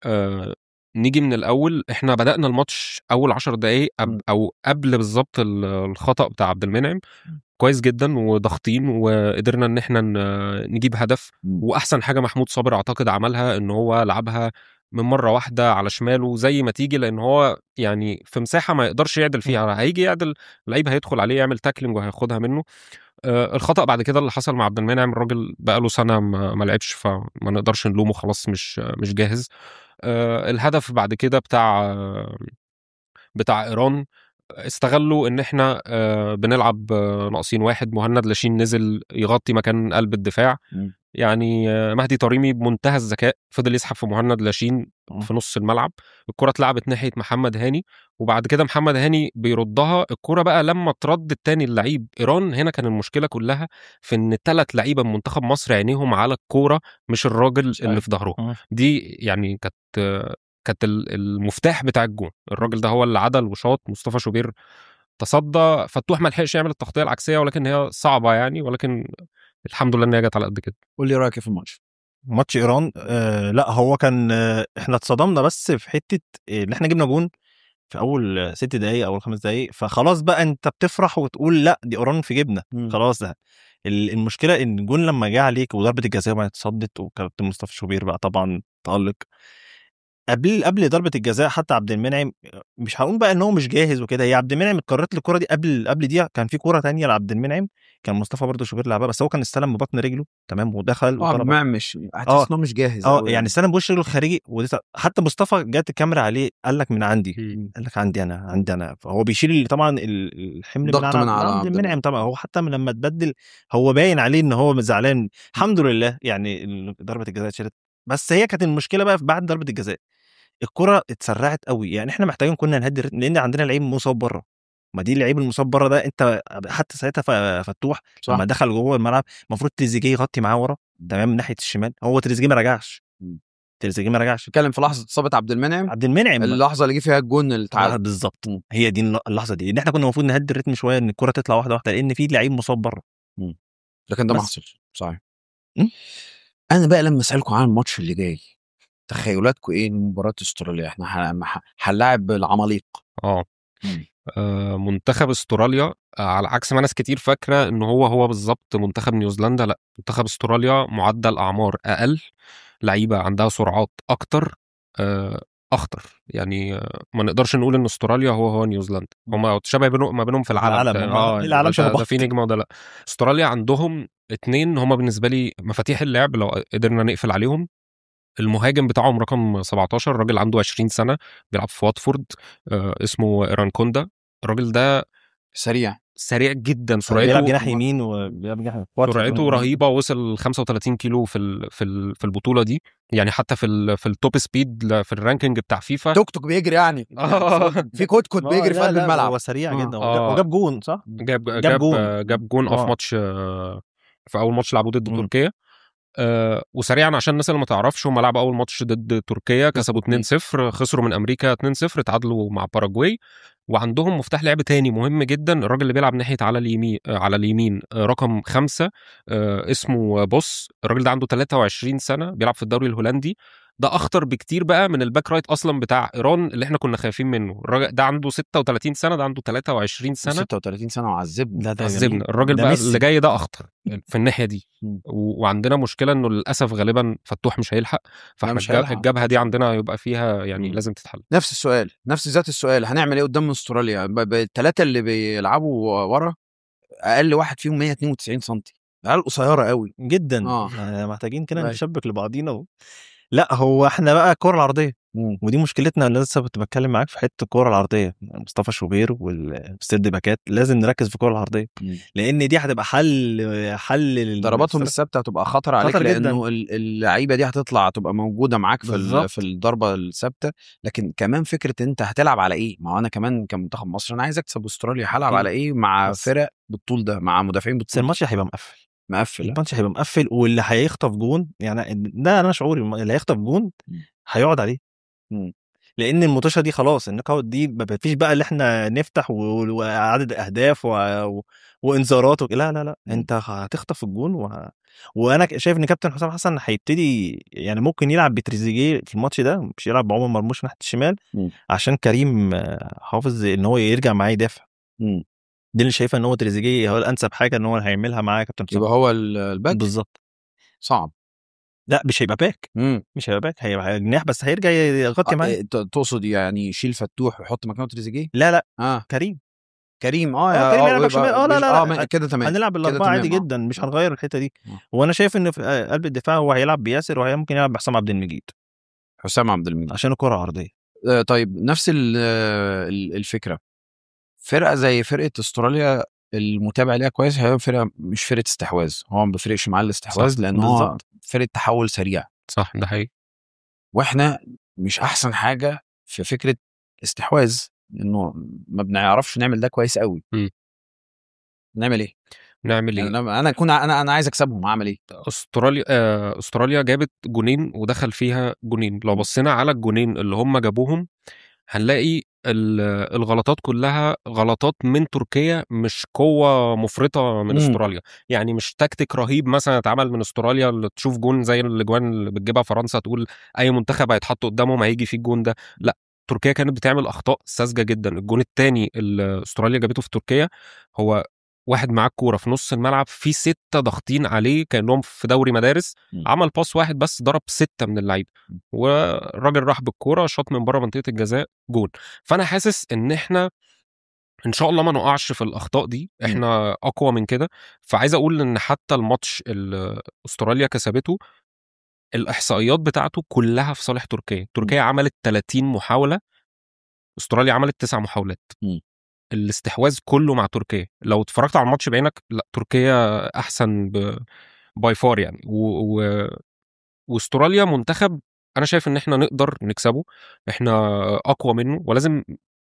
آه نيجي من الاول احنا بدانا الماتش اول 10 دقائق مم. او قبل بالظبط ال- الخطا بتاع عبد المنعم كويس جدا وضاغطين وقدرنا ان احنا ن- نجيب هدف مم. واحسن حاجه محمود صابر اعتقد عملها ان هو لعبها من مره واحده على شماله زي ما تيجي لان هو يعني في مساحه ما يقدرش يعدل فيها هيجي يعدل اللعيب هيدخل عليه يعمل تاكلينج وهياخدها منه آه، الخطا بعد كده اللي حصل مع عبد المنعم الراجل بقاله سنه ما ما لعبش فما نقدرش نلومه خلاص مش مش جاهز آه، الهدف بعد كده بتاع آه، بتاع ايران استغلوا ان احنا آه، بنلعب آه، ناقصين واحد مهند لاشين نزل يغطي مكان قلب الدفاع مم. يعني آه، مهدي طريمي بمنتهى الذكاء فضل يسحب في مهند لاشين مم. في نص الملعب الكرة اتلعبت ناحية محمد هاني وبعد كده محمد هاني بيردها الكرة بقى لما ترد التاني اللعيب ايران هنا كان المشكلة كلها في ان ثلاث لعيبة من منتخب مصر عينيهم على الكورة مش الراجل صحيح. اللي في ظهره مم. دي يعني كانت آه، كانت ال- المفتاح بتاع الجون الراجل ده هو اللي عدل وشاط مصطفى شوبير تصدى فتوح ما لحقش يعمل التغطيه العكسيه ولكن هي صعبه يعني ولكن الحمد لله ان هي جت على قد كده قول لي رايك إيه في الماتش ماتش ايران آه لا هو كان آه احنا اتصدمنا بس في حته آه، ان احنا جبنا جون في اول آه، ست دقايق او خمس دقايق فخلاص بقى انت بتفرح وتقول لا دي ايران في جبنا مم. خلاص ده ال- المشكله ان الجون لما جه عليك وضربه الجزاء ما اتصدت وكابتن مصطفى شوبير بقى طبعا تالق قبل قبل ضربه الجزاء حتى عبد المنعم مش هقول بقى ان هو مش جاهز وكده هي عبد المنعم اتكررت له الكره دي قبل قبل دي كان في كوره تانية لعبد المنعم كان مصطفى برضه شوبير لعبها بس هو كان استلم ببطن رجله تمام ودخل اه وطلب ما مش هتحس آه. ان هو مش جاهز اه أوي يعني استلم بوش رجله الخارجي ودي حتى مصطفى جت الكاميرا عليه قال لك من عندي مم. قال لك عندي انا عندي انا فهو بيشيل طبعا ال- الحمل ضغط من على عبد عبد المنعم طبعا هو حتى لما اتبدل هو باين عليه ان هو زعلان الحمد لله يعني ال- ضربه الجزاء اتشالت بس هي كانت المشكله بقى في بعد ضربه الجزاء الكره اتسرعت قوي يعني احنا محتاجين كنا نهدي الريتم لان عندنا لعيب مصاب بره ما دي اللعيب المصاب بره ده انت حتى ساعتها ف- فتوح صح لما دخل جوه الملعب المفروض تريزيجيه يغطي معاه ورا تمام من ناحيه الشمال هو تريزيجيه ما رجعش مم. تريزيجيه ما رجعش اتكلم في لحظه اصابه عبد المنعم عبد المنعم اللحظه اللي جه فيها الجون آه، التعادل بالظبط مم. هي دي الل- اللحظه دي ان احنا كنا المفروض نهدي الريتم شويه ان الكره تطلع واحده واحده لان في لعيب مصاب بره لكن ده ما بس. حصلش صحيح مم. انا بقى لما اسالكم عن الماتش اللي جاي تخيلاتكم ايه لمباراه استراليا احنا ه- ه- هنلاعب العماليق اه مم. آه، منتخب استراليا آه، على عكس ما ناس كتير فاكره ان هو هو بالظبط منتخب نيوزيلندا لا منتخب استراليا معدل اعمار اقل لعيبه عندها سرعات اكتر آه، اخطر يعني آه، ما نقدرش نقول ان استراليا هو هو نيوزيلندا هم تشابه بينهم ما بينهم في العالم العالم، ده- هم اه العالم ده- شبه ده بعض. في نجمه وده لا استراليا عندهم اتنين هم بالنسبه لي مفاتيح اللعب لو قدرنا نقفل عليهم المهاجم بتاعهم رقم 17 راجل عنده 20 سنه بيلعب في واتفورد آه اسمه ايران كوندا الراجل ده سريع سريع جدا بيلعب سرعته جناح يمين وبيلعب جناح سرعته رهيبه وصل 35 كيلو في ال- في ال- في البطوله دي يعني حتى في ال في التوب سبيد ل- في الرانكينج بتاع فيفا توك توك بيجري يعني آه. في كوت كوت بيجري في قلب الملعب هو سريع آه. جدا آه. وجاب جون صح؟ جاب جاب جاب جون. جون جاب جون آه. في ماتش آه، في اول ماتش لعبوه ضد مم. تركيا آه وسريعا عشان الناس اللي ما تعرفش هم لعبوا اول ماتش ضد تركيا كسبوا 2-0 خسروا من امريكا 2-0 تعادلوا مع باراجواي وعندهم مفتاح لعب تاني مهم جدا الراجل اللي بيلعب ناحيه على اليمين آه على اليمين آه رقم خمسة آه اسمه بوس الراجل ده عنده 23 سنه بيلعب في الدوري الهولندي ده اخطر بكتير بقى من الباك رايت اصلا بتاع ايران اللي احنا كنا خايفين منه الراجل ده عنده 36 سنه ده عنده 23 سنه 36 سنه وعذبني لا ده عذبنا جميل. الراجل ده بقى ميسي. اللي جاي ده اخطر في الناحيه دي مم. و... وعندنا مشكله انه للاسف غالبا فتوح مش هيلحق فاحنا مش الجب- هيلحق. الجبهه دي عندنا هيبقى فيها يعني مم. لازم تتحل نفس السؤال نفس ذات السؤال هنعمل ايه قدام استراليا الثلاثه اللي بيلعبوا ورا اقل واحد فيهم 192 سم عيال قصيره قوي جدا آه. آه. محتاجين كده أيوة. نشبك لبعضينا و... لا هو احنا بقى الكره العرضيه ودي مشكلتنا اللي لسه كنت بتكلم معاك في حته الكره العرضيه مصطفى شوبير والسيد باكات لازم نركز في الكره العرضيه مم. لان دي هتبقى حل حل لل- ضرباتهم الثابته هتبقى خطر عليك خطر جداً. لانه ال- اللعيبه دي هتطلع تبقى موجوده معاك في ال- بالظبط. في الضربه الثابته لكن كمان فكره انت هتلعب على ايه ما هو انا كمان كمنتخب مصر انا عايز اكسب استراليا هلعب أكيد. على ايه مع بس- فرق بالطول ده مع مدافعين بس بالطول ده. الماتش هيبقى مقفل مقفل الماتش هيبقى مقفل واللي هيخطف جون يعني ده انا شعوري اللي هيخطف جون مم. هيقعد عليه مم. لان المطوشه دي خلاص النوك اوت دي ما فيش بقى اللي احنا نفتح و- وعدد اهداف و... و... وانذارات وك... لا لا لا مم. انت هتخطف الجون و... وانا ك- شايف ان كابتن حسام حسن هيبتدي يعني ممكن يلعب بتريزيجيه في الماتش ده مش يلعب بعمر مرموش ناحيه الشمال مم. عشان كريم آه، حافظ ان هو يرجع معاه يدافع مم. دي اللي شايفها ان هو تريزيجيه هو الانسب حاجه ان هو هيعملها معاه كابتن يبقى حسام هو ال- الباك بالظبط صعب لا مش هيبقى باك امم مش هيبقى باك هيبقى جناح بس هيرجع يغطي معاه تقصد يعني يشيل فتوح ويحط مكانه تريزيجيه لا لا اه كريم كريم اه آه، كريم يلعب باك ويبقى- شمال. آه، لا، لا، اه لا. ما- كده تمام هنلعب كده بالاربعه عادي تمام، آه. جدا مش آه. هنغير الحته دي آه. وانا شايف ان في آه، قلب الدفاع هو هيلعب بياسر وهي ممكن يلعب بحسام عبد المجيد حسام عبد المجيد عشان الكره عرضيه آه، طيب نفس ال- آه، ال- الفكره فرقه زي فرقه استراليا المتابع ليها كويس هي فرقه مش فرقه استحواذ هو ما بيفرقش معاه الاستحواذ صح، لان هو بالظبط. فرقه تحول سريع صح ده حقيقي واحنا مش احسن حاجه في فكره استحواذ انه ما بنعرفش نعمل ده كويس قوي مم. نعمل ايه؟ نعمل يعني ايه انا انا اكون انا انا عايز اكسبهم اعمل ايه؟ استراليا آه، استراليا جابت جونين ودخل فيها جونين لو بصينا على الجونين اللي هم جابوهم هنلاقي ال- الغلطات كلها غلطات من تركيا مش قوة مفرطة من مم. استراليا يعني مش تكتيك رهيب مثلا اتعمل من استراليا اللي تشوف جون زي الاجوان اللي بتجيبها فرنسا تقول اي منتخب هيتحط قدامهم هيجي فيه الجون ده لا تركيا كانت بتعمل اخطاء ساذجه جدا الجون الثاني اللي استراليا جابته في تركيا هو واحد معاه الكوره في نص الملعب في ستة ضاغطين عليه كانهم في دوري مدارس مم. عمل باص واحد بس ضرب ستة من اللعيبه والراجل راح بالكوره شاط من بره منطقه الجزاء جون فانا حاسس ان احنا ان شاء الله ما نقعش في الاخطاء دي احنا اقوى من كده فعايز اقول ان حتى الماتش اللي استراليا كسبته الاحصائيات بتاعته كلها في صالح تركيا تركيا عملت 30 محاوله استراليا عملت 9 محاولات مم. الاستحواذ كله مع تركيا لو اتفرجت على الماتش بعينك لا تركيا احسن ب... باي فار يعني و... و... واستراليا منتخب انا شايف ان احنا نقدر نكسبه احنا اقوى منه ولازم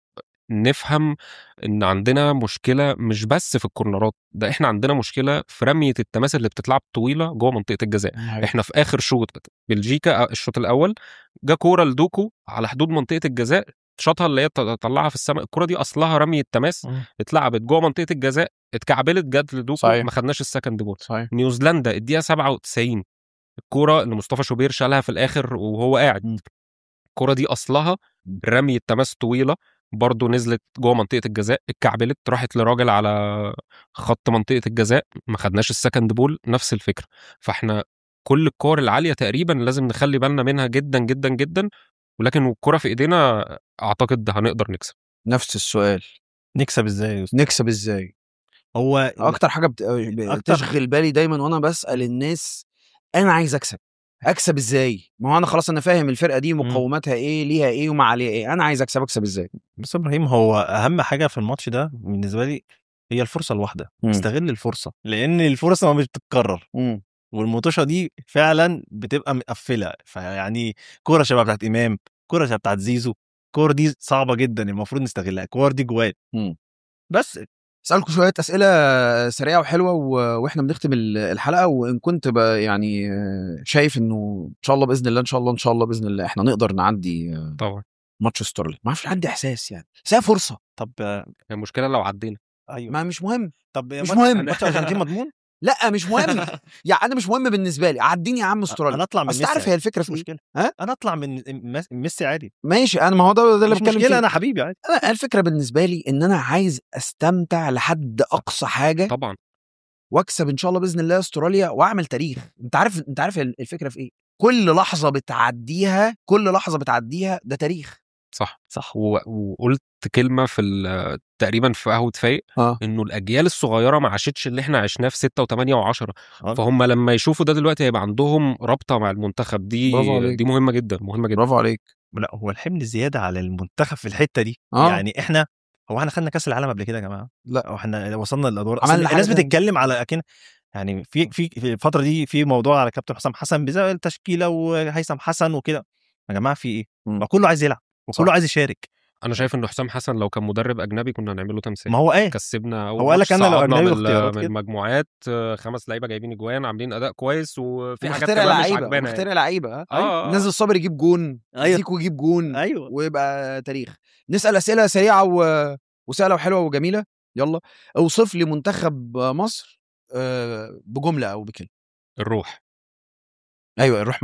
نفهم ان عندنا مشكله مش بس في الكورنرات ده احنا عندنا مشكله في رميه التماس اللي بتتلعب طويله جوه منطقه الجزاء احنا في اخر شوط بلجيكا الشوط الاول جا كوره لدوكو على حدود منطقه الجزاء شاطها اللي هي طلعها في السماء الكوره دي اصلها رميه تماس مم. اتلعبت جوه منطقه الجزاء اتكعبلت جت لدوكو صحيح. ما خدناش السكند بول صحيح نيوزيلندا الدقيقه 97 الكوره اللي مصطفى شوبير شالها في الاخر وهو قاعد مم. الكوره دي اصلها رميه تماس طويله برضه نزلت جوه منطقه الجزاء اتكعبلت راحت لراجل على خط منطقه الجزاء ما خدناش السكند بول نفس الفكره فاحنا كل الكور العاليه تقريبا لازم نخلي بالنا منها جدا جدا جدا ولكن الكره في ايدينا اعتقد هنقدر نكسب نفس السؤال نكسب ازاي يا أستاذ؟ نكسب ازاي؟ هو اكتر حاجه بت... أكتر- بتشغل بالي دايما وانا بسال الناس انا عايز اكسب اكسب ازاي ما هو انا خلاص انا فاهم الفرقه دي مقوماتها ايه ليها ايه وما عليها ايه انا عايز اكسب اكسب ازاي بس ابراهيم هو اهم حاجه في الماتش ده بالنسبه لي هي الفرصه الواحده مم. استغل الفرصه لان الفرصه مش بتتكرر مم. والمطوشه دي فعلا بتبقى مقفله فيعني كوره شبه بتاعت امام كوره شبه بتاعت زيزو الكور دي صعبه جدا المفروض نستغلها الكور دي جوان مم. بس اسالكم شويه اسئله سريعه وحلوه و... واحنا بنختم ال- الحلقه وان كنت ب... يعني آه، شايف انه ان شاء الله باذن الله ان شاء الله ان شاء الله باذن الله احنا نقدر نعدي آه، طبعا ماتش استراليا ما اعرفش عندي احساس يعني بس هي فرصه طب آه، المشكله لو عدينا ايوه ما مش مهم طب مش ماتش- مهم. ماتش الارجنتين مضمون لا مش مهم يعني انا مش مهم بالنسبه لي عديني يا عم استراليا انا اطلع من اصل ميسي عارف عادي. هي الفكره مش في ايه مشكله ها؟ انا اطلع من مس- ميسي عادي ماشي انا ما هو ده, ده اللي مش بتكلم مشكله فيه انا حبيبي عادي انا الفكره بالنسبه لي ان انا عايز استمتع لحد اقصى حاجه طبعا واكسب ان شاء الله باذن الله استراليا واعمل تاريخ انت عارف انت عارف الفكره في ايه كل لحظه بتعديها كل لحظه بتعديها ده تاريخ صح صح و... وقلت كلمه في ال... تقريبا في قهوه فايق اه انه الاجيال الصغيره ما عاشتش اللي احنا عشناه في 6 و8 و10 آه. فهم لما يشوفوا ده دلوقتي هيبقى عندهم رابطه مع المنتخب دي برافو عليك. دي مهمه جدا مهمه جدا برافو عليك لا هو الحمل زياده على المنتخب في الحته دي اه يعني احنا هو احنا خدنا كاس العالم قبل كده يا جماعه لا او احنا وصلنا للادوار عملنا أصل حاجة الناس تانية. بتتكلم على اكن يعني في في في الفتره دي في موضوع على كابتن حسام حسن بسبب التشكيله وهيثم حسن وكده يا جماعه في ايه؟ مم. ما كله عايز يلعب وكله صح. عايز يشارك انا شايف ان حسام حسن لو كان مدرب اجنبي كنا هنعمل له تمثال ما هو ايه كسبنا أول هو قال ماتش، لك أنا لو صعدنا أجنبي من, باختيارات من كده. المجموعات آه، خمس لعيبه جايبين اجوان عاملين اداء كويس وفي حاجات مخترع كمان مش لعيبه عجبانا يعني. مخترع لعيبه ها؟ آه، آه. نزل صابر يجيب جون أيوة. زيكو يجيب جون ايوه ويبقى تاريخ نسال اسئله سريعه و... وسهله وحلوه وجميله يلا اوصف لي منتخب مصر آه، بجمله او بكلمه الروح ايوه الروح مالها بقى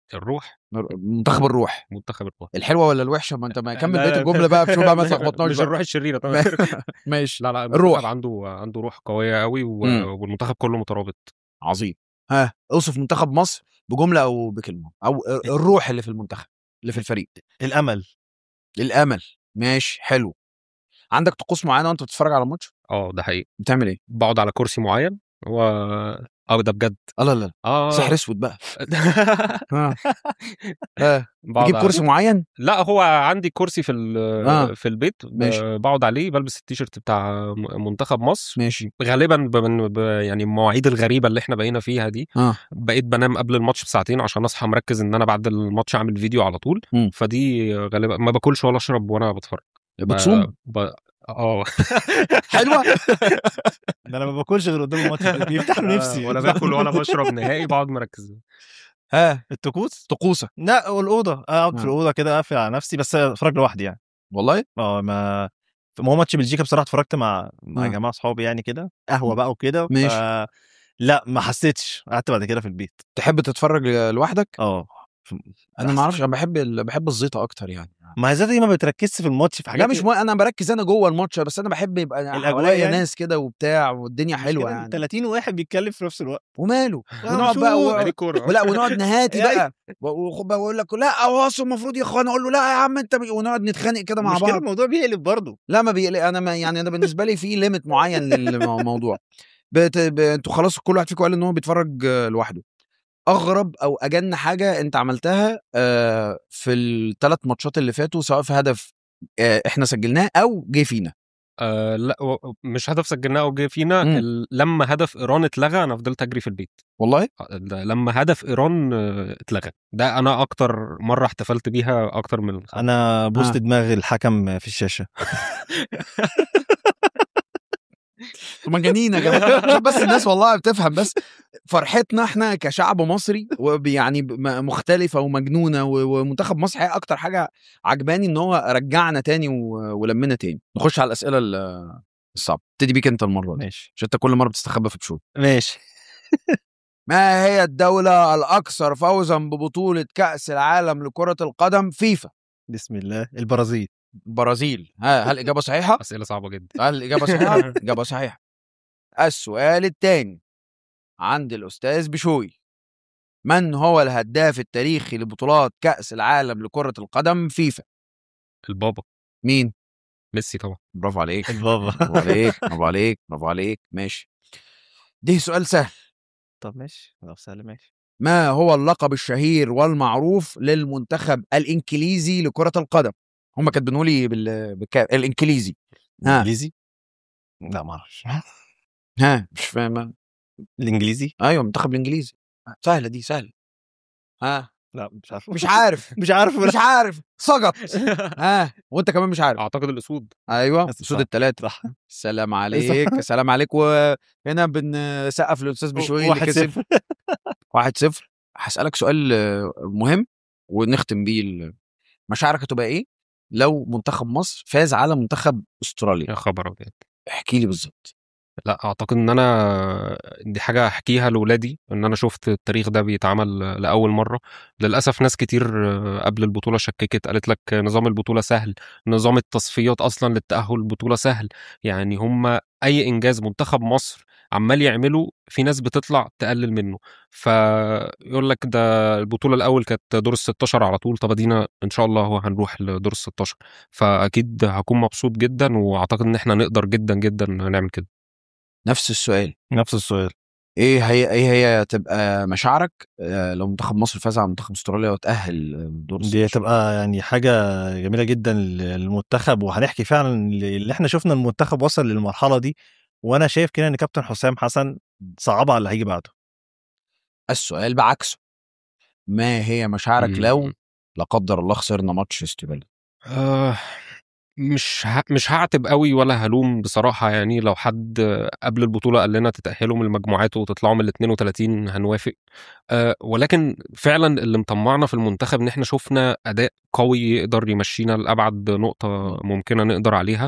الروح منتخب الروح منتخب الروح الحلوه ولا الوحشه ما انت ما كمل لا، بقيه لا، الجمله بقى شوف بقى ما تلخبطناش مش بقى. الروح الشريره طبعا ماشي لا لا الروح. الروح عنده عنده روح قويه قوي و... مم. والمنتخب كله مترابط عظيم ها اوصف منتخب مصر بجمله او بكلمه او الروح اللي في المنتخب اللي في الفريق الامل الامل ماشي حلو عندك طقوس معينه وانت بتتفرج على الماتش اه ده حقيقي بتعمل ايه بقعد على كرسي معين و اه ده بجد لا لا اه سحر اسود بقى ها ها بقعد تجيب على- كرسي معين لا هو عندي كرسي في ال- آه. في البيت ب- ماشي. بقعد عليه بلبس التيشيرت بتاع م- منتخب مصر ماشي غالبا ب- من ب- يعني المواعيد الغريبه اللي احنا بقينا فيها دي اه بقيت بنام قبل الماتش بساعتين عشان اصحى مركز ان انا بعد الماتش اعمل فيديو على طول مم. فدي غالبا ما باكلش ولا اشرب وانا بتفرج ب- بتصوم ب... اه حلوه ده انا ما باكلش غير قدام الماتش بيفتح له نفسي ولا باكل ولا بشرب نهائي بقعد مركز ها الطقوس طقوسك لا والاوضه اقعد في آه. الاوضه كده اقفل على نفسي بس اتفرج لوحدي يعني والله اه ما ما هو ماتش بلجيكا بصراحه اتفرجت مع مع آه. جماعه اصحابي يعني كده قهوه بقى وكده ماشي. ف... لا ما حسيتش قعدت بعد كده في البيت تحب تتفرج لوحدك اه انا ما اعرفش انا بحب ال... بحب الزيطه اكتر يعني ما هي ذاتي ما بتركزش في الماتش في لا حاجات مش مو... انا بركز انا جوه الماتش بس انا بحب يبقى الأجواء حواليا يعني؟ ناس كده وبتاع والدنيا حلوه يعني 30 واحد بيتكلم في نفس الوقت وماله آه، ونقعد شوف. بقى و... بقالي كوره ولا ونقعد نهاتي يعني- بقى و- وبقول لك لا هو اصل المفروض يا اخوان اقول له لا يا عم انت بي... ونقعد نتخانق كده مع مش كده بعض الموضوع بيقلب برضه لا ما بيقلق انا ما يعني انا بالنسبه لي في ليميت معين للموضوع بت... ب... انتوا خلاص كل واحد فيكم قال ان هو بيتفرج آه، لوحده اغرب او اجن حاجه انت عملتها آه، في الثلاث ماتشات اللي فاتوا سواء في هدف آه، احنا سجلناه او جه فينا آه لا و- مش هدف سجلناه او جه فينا مم. ال- لما هدف ايران اتلغى انا فضلت اجري في البيت والله آه، ده لما هدف ايران آه، اتلغى ده انا اكتر مره احتفلت بيها اكتر من انا بوست آه. دماغ الحكم في الشاشه انتوا مجانين يا جماعه عشان بس الناس والله بتفهم بس فرحتنا احنا كشعب مصري وب- يعني ب- م- مختلفه ومجنونه و- ومنتخب مصر حقيقة اكتر حاجه عجباني ان هو رجعنا تاني و- ولمنا تاني نخش على الاسئله ال- الصعبه ابتدي بيك انت المره دي ماشي عشان انت كل مره بتستخبى في بشوي ماشي ما هي الدوله الاكثر فوزا ببطوله كاس العالم لكره القدم فيفا بسم الله البرازيل البرازيل ها هل الاجابه صحيحه اسئله صعبه جدا هل الإجابة صحيحة؟ إجابة صحيحة. السؤال الثاني عند الأستاذ بشوي. من هو الهداف التاريخي لبطولات كأس العالم لكرة القدم فيفا؟ البابا مين؟ ميسي طبعا برافو عليك. البابا برافو عليك، برافو عليك، برافو عليك، ماشي. ده سؤال سهل. طب ماشي لو سهل ماشي ما هو اللقب الشهير والمعروف للمنتخب الإنجليزي لكرة القدم؟ هم كاتبينه لي بال... بالكا... الإنجليزي. ها. الانجليزي لا ما اعرفش ها مش فاهم الانجليزي ايوه المنتخب الانجليزي سهله دي سهله ها لا مش عارف مش عارف مش عارف مش عارف سقط ها وانت كمان مش عارف اعتقد الاسود ايوه بس سود صح. الثلاثه صح سلام عليك سلام عليك وهنا بنسقف للاستاذ بشوي اللي واحد كسب صفر واحد صفر هسالك سؤال آه، مهم ونختم بيه ال- مشاعرك هتبقى ايه لو منتخب مصر فاز على منتخب استراليا يا خبر ابيض احكي لي بالظبط لا اعتقد ان انا دي حاجه احكيها لاولادي ان انا شفت التاريخ ده بيتعمل لاول مره للاسف ناس كتير آه، قبل البطوله شككت قالت لك نظام البطوله سهل نظام التصفيات اصلا للتاهل البطوله سهل يعني هم اي انجاز منتخب مصر عمال يعمله في ناس بتطلع تقلل منه فيقول لك ده البطوله الاول كانت دور ال 16 على طول طب ادينا ان شاء الله هو هنروح لدور ال 16 فاكيد هكون مبسوط جدا واعتقد ان احنا نقدر جدا جدا نعمل كده نفس السؤال نفس السؤال ايه هي ايه هي تبقى مشاعرك آه، لو منتخب مصر فاز على منتخب استراليا وتاهل آه، دور دي 16 هتبقى يعني حاجة جميلة جدا للمنتخب وهنحكي فعلا اللي احنا شفنا المنتخب وصل للمرحلة دي وانا شايف كده ان كابتن حسام حسن صعبها على اللي هيجي بعده السؤال بعكسه ما هي مشاعرك مم. لو لا قدر الله خسرنا ماتش استقبال آه مش ه... مش هعتب قوي ولا هلوم بصراحة يعني لو حد قبل البطولة قال لنا تتأهلوا من المجموعات وتطلعوا من ال 32 هنوافق آه ولكن فعلا اللي مطمعنا في المنتخب ان احنا شفنا أداء قوي يقدر يمشينا لأبعد نقطة ممكنة نقدر عليها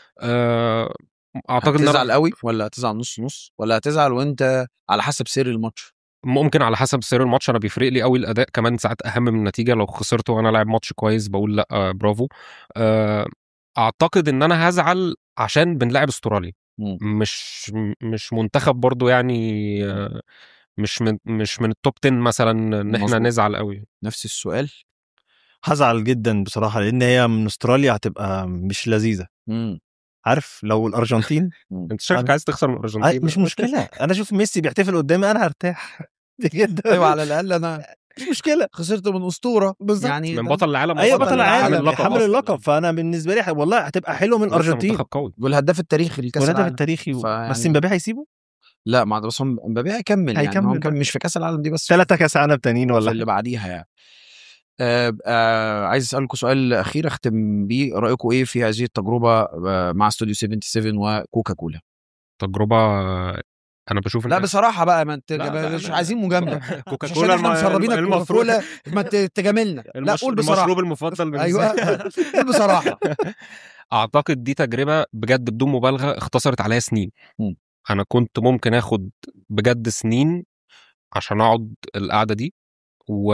آه اعتقد ان هتزعل قوي ولا هتزعل نص نص ولا هتزعل وانت على حسب سير الماتش ممكن على حسب سير الماتش انا بيفرق لي قوي الاداء كمان ساعات اهم من النتيجه لو خسرت وانا لاعب ماتش كويس بقول لا آه، برافو آه، اعتقد ان انا هزعل عشان بنلاعب استراليا مم. مش مش منتخب برضو يعني آه، مش من مش من التوب 10 مثلا ان احنا مظبوط. نزعل قوي نفس السؤال هزعل جدا بصراحه لان هي من استراليا هتبقى مش لذيذه مم. عارف لو الارجنتين انت شكلك عايز تخسر من آه، الارجنتين مش مشكله انا اشوف ميسي بيحتفل قدامي انا هرتاح جدا ايوه على الاقل انا مش مشكله خسرت من اسطوره بالظبط. يعني من ده- بطل العالم ايوه أصلاً، بطل اللي حامل العالم اللقب حامل أصلاً. اللقب فانا بالنسبه لي والله هتبقى حلوه من لسه الارجنتين منتخب قوي والهداف التاريخي لكاس والهدف العالم التاريخي و... فيعني- بس امبابي هيسيبه لا ما بس هم امبابي هيكمل يعني هيكمل هو بقى. كان مش في كاس العالم دي بس ثلاثة كاس عالم تانيين في ولا اللي بعديها يعني آه آه عايز اسالكم سؤال اخير اختم بيه رايكم ايه في هذه التجربه آه مع استوديو 77 وكوكا كولا تجربه انا بشوف لا إن- بصراحه بقى ما انت لا، لا، مش لا. عايزين مجامله كوكا مش كولا عشان احنا الم- مسربينك كوكا المفروض- كولا ما ت- تجاملنا لا المش- قول بصراحه المشروب المفضل بالنسبه ايوه لي. قول بصراحه اعتقد دي تجربه بجد بدون مبالغه اختصرت عليا سنين مم. انا كنت ممكن اخد بجد سنين عشان اقعد القعده دي و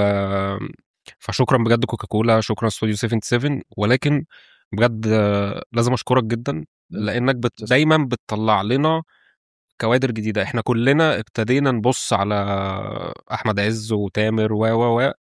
فشكرا بجد كوكاكولا شكرا استوديو 77 ولكن بجد آه، لازم اشكرك جدا لانك بت... تسلم. دايما بتطلع لنا كوادر جديده احنا كلنا ابتدينا نبص على احمد عز وتامر و و و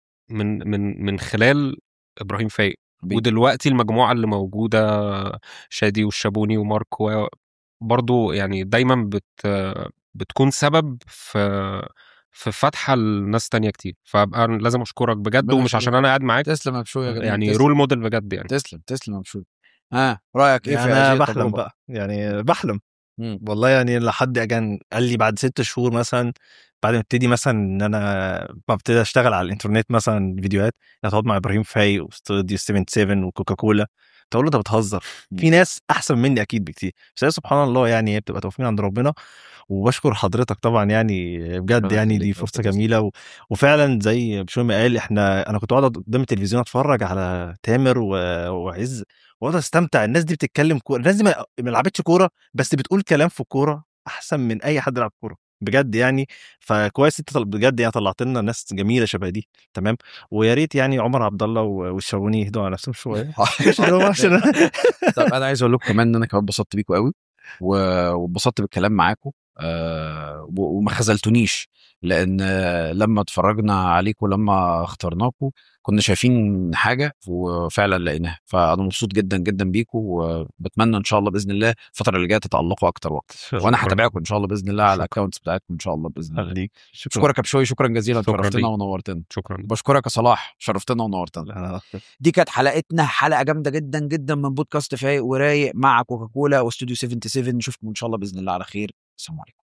من من من خلال ابراهيم فايق حبيبي. ودلوقتي المجموعه اللي موجوده شادي والشابوني ومارك و- برضو يعني دايما بت بتكون سبب في في فتحه لناس تانية كتير فابقى أنا لازم اشكرك بجد ربنا ومش عشان يخليك. انا قاعد معاك تسلم يا بشوي يا جميل يعني تسلم. رول موديل بجد يعني تسلم تسلم يا بشوي ها رايك ايه في يعني هذه انا بحلم التجربه بقى يعني بحلم مم. والله يعني لحد كان قال لي بعد ست شهور مثلا بعد ما ابتدي مثلا ان انا ببتدي اشتغل على الانترنت مثلا فيديوهات هتقعد مع ابراهيم فايق واستوديو 77 وكوكاكولا تقول له انت بتهزر في ناس احسن مني اكيد بكتير بس هي سبحان الله يعني هي بتبقى توفيق عند ربنا وبشكر حضرتك طبعا يعني بجد ربنا يعني يخليك، دي ربنا فرصه يخليك. جميله و... وفعلا زي بشوي ما قال احنا انا كنت قاعد قدام التلفزيون اتفرج على تامر و... وعز واقعد استمتع الناس دي بتتكلم كوره الناس دي ما ما لعبتش كوره بس بتقول كلام في الكوره احسن من اي حد يلعب كوره بجد يعني فكويس انت طل- بجد يعني طلعت لنا ناس جميله شبه دي تمام ويا ريت يعني عمر عبد الله و- والشاوني يهدوا على نفسهم شويه عشان هو- عشان طب انا عايز اقول لكم كمان ان انا كمان اتبسطت بيكم قوي و- واتبسطت بالكلام معاكم آه و- وما خذلتونيش لان آه، لما اتفرجنا عليكم ولما اخترناكم كنا شايفين حاجه وفعلا لقيناها فانا مبسوط جدا جدا بيكم وبتمنى ان شاء الله باذن الله الفتره اللي جايه تتالقوا اكتر واكتر وانا شكراً. هتابعكم ان شاء الله باذن الله على شكراً. الاكونتس بتاعتكم ان شاء الله باذن الله خليك اشكرك يا بشوي شكرا جزيلا شكراً شرفتنا ليك. ونورتنا شكرا بشكرك يا صلاح شرفتنا ونورتنا أنا- دي كانت حلقتنا حلقه جامده جدا جدا من بودكاست فايق ورايق مع كوكاكولا واستوديو 77 نشوفكم ان شاء الله باذن الله على خير السلام عليكم